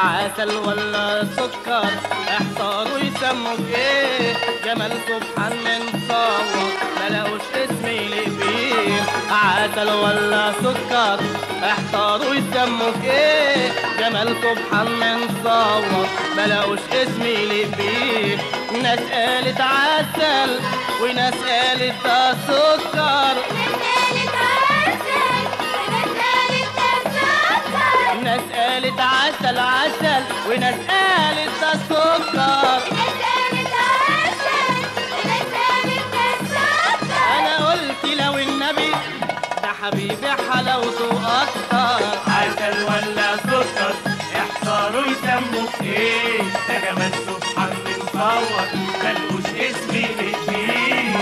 عسل ولا سكر احتاروا يسموك ايه جمال سبحان من صور ملاقوش اسمي لي فيه عسل ولا سكر احتاروا يسموك ايه جمال سبحان من صور ملاقوش اسمي لي فيه ناس قالت عسل وناس قالت ده سكر ناس قالت عسل عسل وناس قالت ده سكر انا قلت لو النبي ده حبيبي حلاوته اكتر عسل ولا سكر احتاروا يسموك ايه ده جمال سبحان من صور ملقوش اسمي ليه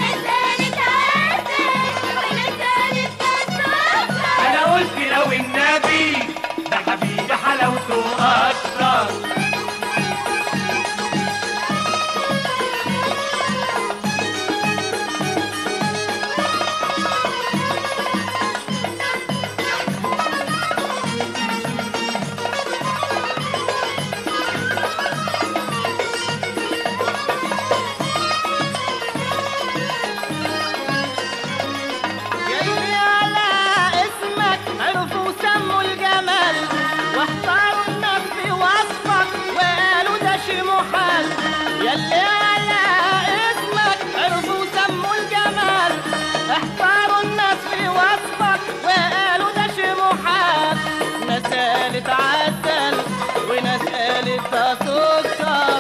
انا قلت لو النبي ده حبيبي حلاوته اكتر يلي على اسمك عرفوا سموا الجمال واحتاروا الناس في وصفك وقالوا ده شي محال يلي على اسمك عرفوا سموا الجمال احتاروا الناس في وصفك وقالوا ده شي محال ناس قالت عسل وناس قالت ده سكر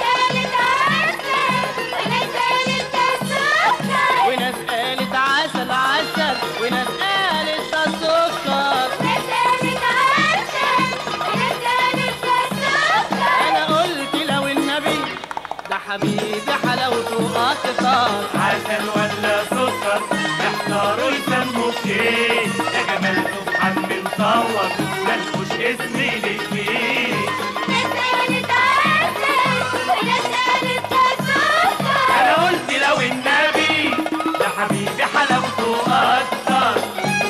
وناس قالت عسل عسل وناس قالت ده سكر انا قلت لو النبي ده حبيبي حلاوته اكتر عسل ولا سكر احتاروا يسموك ايه ده جمال سبحان من صور ملقوش اسمي ليه انا قلت لو النبي ده حبيبي حلاوته اكتر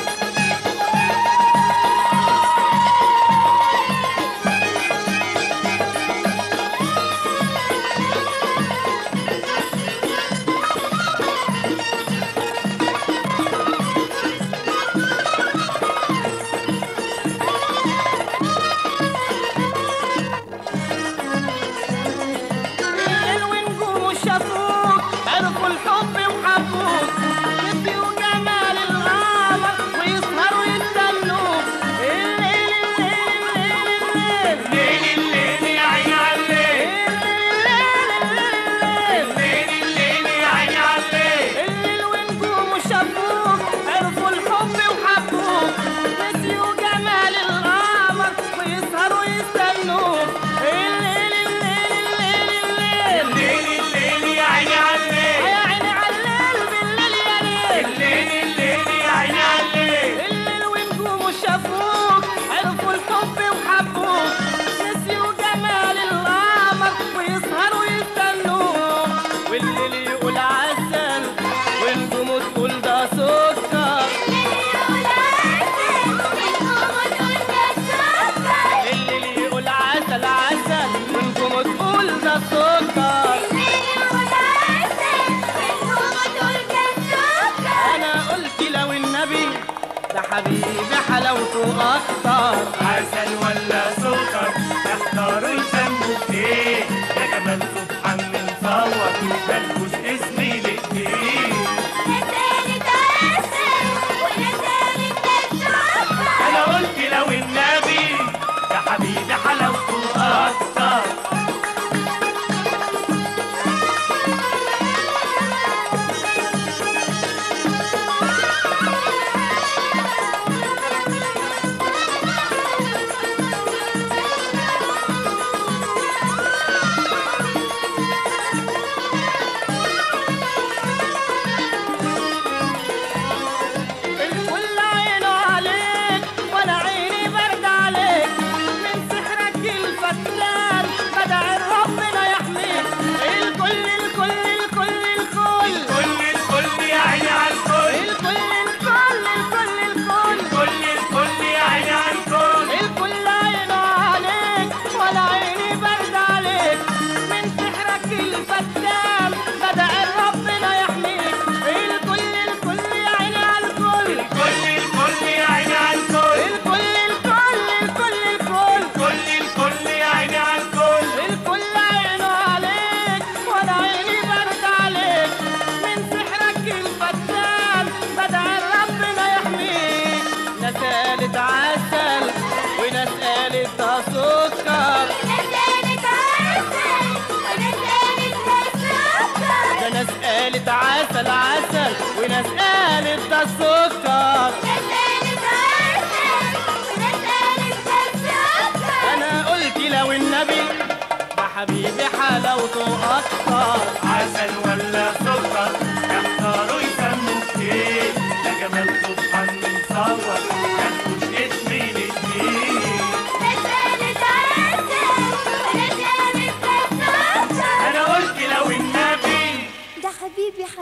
الليل ونجوم شافوك عرفوا الحب وحبوك نسيوا جمال القمر ويسهروا يستنوك الليل الليل الليل الليل الليل يا عيني عليك الليل الليل الليل يا عيني عليك الليل ونجوم شافوك عرفوا الحب وحبوك نسيوا جمال القمر ويسهروا يستنوك الليل الليل الليل الليل الليل الليل يا عيني عليك يا عيني عليل بالليل يا ليل الليل الليل يا عيني عليك الليل ونجوم شافوك عرفوا الحب وحبوك نسيوا جمال القمر ويسهروا يستنوك والليل يقول عسل ونجوم تقول ده سكر الليل يقول عسل عسل ونجوم تقول ده سكر انا قلت لو النبي ده حبيبي حلاوته اكتر عسل ولا سكر احتاروا يسموك ايه ده جمال سبحان من صور ملقوش اسمي ليه انا قلت لو النبي ده حبيبي حلاوته اكتر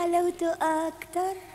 حلاوته أكتر